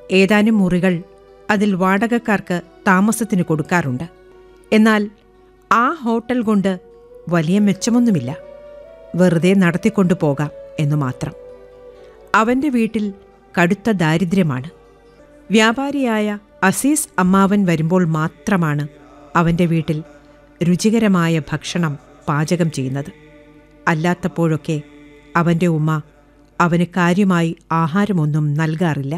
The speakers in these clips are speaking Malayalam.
ഏതാനും മുറികൾ അതിൽ വാടകക്കാർക്ക് താമസത്തിന് കൊടുക്കാറുണ്ട് എന്നാൽ ആ ഹോട്ടൽ കൊണ്ട് വലിയ മെച്ചമൊന്നുമില്ല വെറുതെ നടത്തിക്കൊണ്ടു പോകാം എന്നു മാത്രം അവന്റെ വീട്ടിൽ കടുത്ത ദാരിദ്ര്യമാണ് വ്യാപാരിയായ അസീസ് അമ്മാവൻ വരുമ്പോൾ മാത്രമാണ് അവന്റെ വീട്ടിൽ രുചികരമായ ഭക്ഷണം പാചകം ചെയ്യുന്നത് അല്ലാത്തപ്പോഴൊക്കെ അവന്റെ ഉമ്മ അവന് കാര്യമായി ആഹാരമൊന്നും നൽകാറില്ല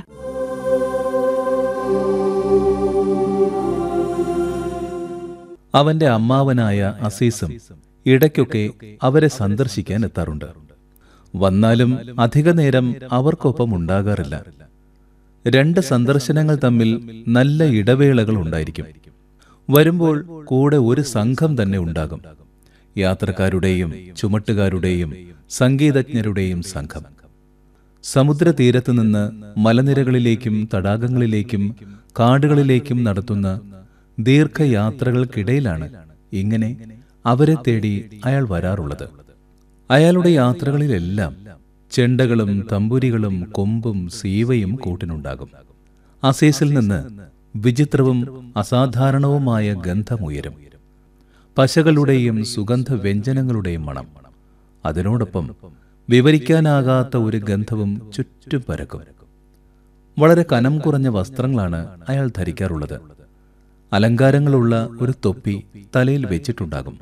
അവന്റെ അമ്മാവനായ അസീസും ഇടയ്ക്കൊക്കെ അവരെ സന്ദർശിക്കാൻ എത്താറുണ്ട് വന്നാലും അധിക നേരം അവർക്കൊപ്പം ഉണ്ടാകാറില്ല രണ്ട് സന്ദർശനങ്ങൾ തമ്മിൽ നല്ല ഇടവേളകൾ ഉണ്ടായിരിക്കും വരുമ്പോൾ കൂടെ ഒരു സംഘം തന്നെ ഉണ്ടാകും യാത്രക്കാരുടെയും ചുമട്ടുകാരുടെയും സംഗീതജ്ഞരുടെയും സംഘം സമുദ്രതീരത്ത് നിന്ന് മലനിരകളിലേക്കും തടാകങ്ങളിലേക്കും കാടുകളിലേക്കും നടത്തുന്ന ദീർഘയാത്രകൾക്കിടയിലാണ് ഇങ്ങനെ അവരെ തേടി അയാൾ വരാറുള്ളത് അയാളുടെ യാത്രകളിലെല്ലാം ചെണ്ടകളും തമ്പുരികളും കൊമ്പും സീവയും കൂട്ടിനുണ്ടാകും അസീസിൽ നിന്ന് വിചിത്രവും അസാധാരണവുമായ ഗന്ധമുയരും പശകളുടെയും സുഗന്ധ വ്യഞ്ജനങ്ങളുടെയും മണം അതിനോടൊപ്പം വിവരിക്കാനാകാത്ത ഒരു ഗന്ധവും ചുറ്റും പരക്കും വളരെ കനം കുറഞ്ഞ വസ്ത്രങ്ങളാണ് അയാൾ ധരിക്കാറുള്ളത് അലങ്കാരങ്ങളുള്ള ഒരു തൊപ്പി തലയിൽ വെച്ചിട്ടുണ്ടാകും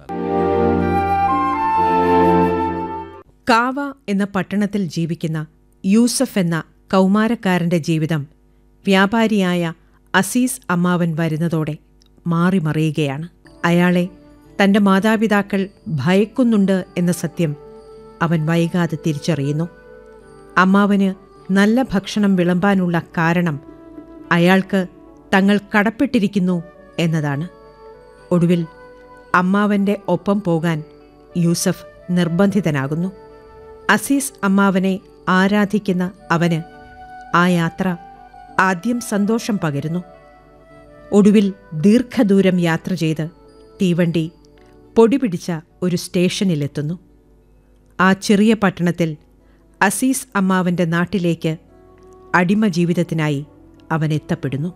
കാവ എന്ന പട്ടണത്തിൽ ജീവിക്കുന്ന യൂസഫ് എന്ന കൗമാരക്കാരന്റെ ജീവിതം വ്യാപാരിയായ അസീസ് അമ്മാവൻ വരുന്നതോടെ മാറിമറിയുകയാണ് അയാളെ തന്റെ മാതാപിതാക്കൾ ഭയക്കുന്നുണ്ട് എന്ന സത്യം അവൻ വൈകാതെ തിരിച്ചറിയുന്നു അമ്മാവന് നല്ല ഭക്ഷണം വിളമ്പാനുള്ള കാരണം അയാൾക്ക് തങ്ങൾ കടപ്പെട്ടിരിക്കുന്നു എന്നതാണ് ഒടുവിൽ അമ്മാവന്റെ ഒപ്പം പോകാൻ യൂസഫ് നിർബന്ധിതനാകുന്നു അസീസ് അമ്മാവനെ ആരാധിക്കുന്ന അവന് ആ യാത്ര ആദ്യം സന്തോഷം പകരുന്നു ഒടുവിൽ ദീർഘദൂരം യാത്ര ചെയ്ത് തീവണ്ടി പൊടിപിടിച്ച ഒരു സ്റ്റേഷനിലെത്തുന്നു ആ ചെറിയ പട്ടണത്തിൽ അസീസ് അമ്മാവന്റെ നാട്ടിലേക്ക് അടിമ ജീവിതത്തിനായി അവൻ എത്തപ്പെടുന്നു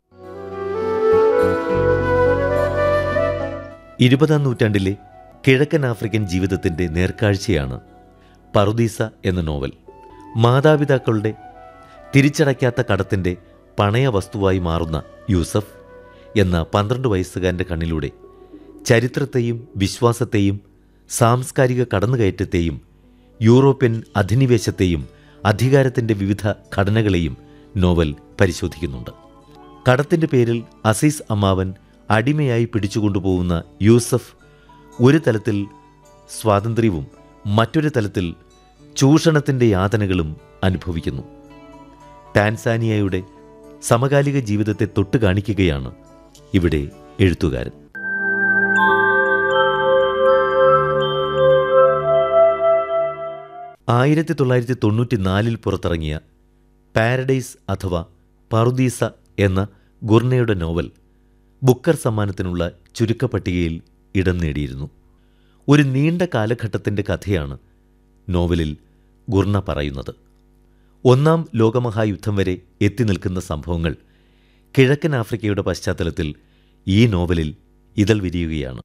ഇരുപതാം നൂറ്റാണ്ടിലെ കിഴക്കൻ ആഫ്രിക്കൻ ജീവിതത്തിന്റെ നേർക്കാഴ്ചയാണ് പറുദീസ എന്ന നോവൽ മാതാപിതാക്കളുടെ തിരിച്ചടയ്ക്കാത്ത കടത്തിന്റെ പണയ വസ്തുവായി മാറുന്ന യൂസഫ് എന്ന പന്ത്രണ്ട് വയസ്സുകാരൻ്റെ കണ്ണിലൂടെ ചരിത്രത്തെയും വിശ്വാസത്തെയും സാംസ്കാരിക കടന്നുകയറ്റത്തെയും യൂറോപ്യൻ അധിനിവേശത്തെയും അധികാരത്തിന്റെ വിവിധ ഘടനകളെയും നോവൽ പരിശോധിക്കുന്നുണ്ട് കടത്തിന്റെ പേരിൽ അസീസ് അമ്മാവൻ അടിമയായി പിടിച്ചുകൊണ്ടുപോകുന്ന യൂസഫ് ഒരു തലത്തിൽ സ്വാതന്ത്ര്യവും മറ്റൊരു തലത്തിൽ ചൂഷണത്തിന്റെ യാതനകളും അനുഭവിക്കുന്നു ടാൻസാനിയയുടെ സമകാലിക ജീവിതത്തെ തൊട്ട് കാണിക്കുകയാണ് ഇവിടെ എഴുത്തുകാരൻ ആയിരത്തി തൊള്ളായിരത്തി തൊണ്ണൂറ്റി നാലിൽ പുറത്തിറങ്ങിയ പാരഡൈസ് അഥവാ പറുദീസ എന്ന ഗുർണയുടെ നോവൽ ബുക്കർ സമ്മാനത്തിനുള്ള ചുരുക്കപ്പട്ടികയിൽ ഇടം നേടിയിരുന്നു ഒരു നീണ്ട കാലഘട്ടത്തിൻ്റെ കഥയാണ് നോവലിൽ ഗുർണ പറയുന്നത് ഒന്നാം ലോകമഹായുദ്ധം വരെ എത്തി നിൽക്കുന്ന സംഭവങ്ങൾ കിഴക്കൻ ആഫ്രിക്കയുടെ പശ്ചാത്തലത്തിൽ ഈ നോവലിൽ ഇതൾ വിരിയുകയാണ്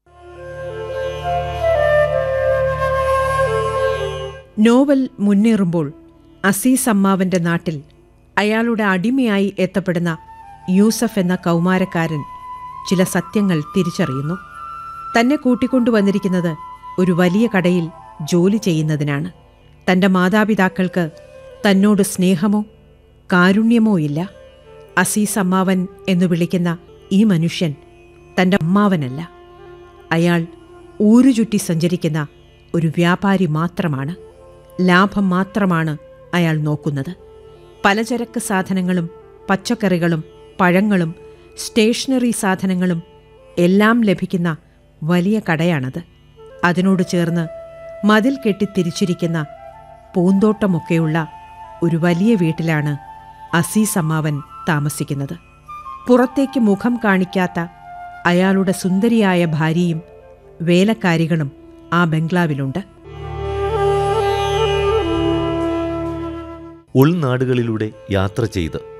നോവൽ മുന്നേറുമ്പോൾ അസീസ് അമ്മാവന്റെ നാട്ടിൽ അയാളുടെ അടിമയായി എത്തപ്പെടുന്ന യൂസഫ് എന്ന കൗമാരക്കാരൻ ചില സത്യങ്ങൾ തിരിച്ചറിയുന്നു തന്നെ കൂട്ടിക്കൊണ്ടുവന്നിരിക്കുന്നത് ഒരു വലിയ കടയിൽ ജോലി ചെയ്യുന്നതിനാണ് തന്റെ മാതാപിതാക്കൾക്ക് തന്നോട് സ്നേഹമോ കാരുണ്യമോ ഇല്ല അസീസ് അമ്മാവൻ എന്നു വിളിക്കുന്ന ഈ മനുഷ്യൻ തന്റെ അമ്മാവനല്ല അയാൾ ഊരുചുറ്റി സഞ്ചരിക്കുന്ന ഒരു വ്യാപാരി മാത്രമാണ് ലാഭം മാത്രമാണ് അയാൾ നോക്കുന്നത് പലചരക്ക് സാധനങ്ങളും പച്ചക്കറികളും പഴങ്ങളും സ്റ്റേഷനറി സാധനങ്ങളും എല്ലാം ലഭിക്കുന്ന വലിയ കടയാണത് അതിനോട് ചേർന്ന് മതിൽ കെട്ടി തിരിച്ചിരിക്കുന്ന പൂന്തോട്ടമൊക്കെയുള്ള ഒരു വലിയ വീട്ടിലാണ് അസീസ് അമ്മാവൻ താമസിക്കുന്നത് പുറത്തേക്ക് മുഖം കാണിക്കാത്ത അയാളുടെ സുന്ദരിയായ ഭാര്യയും വേലക്കാരികളും ആ ബംഗ്ലാവിലുണ്ട് ഉൾനാടുകളിലൂടെ യാത്ര ചെയ്ത്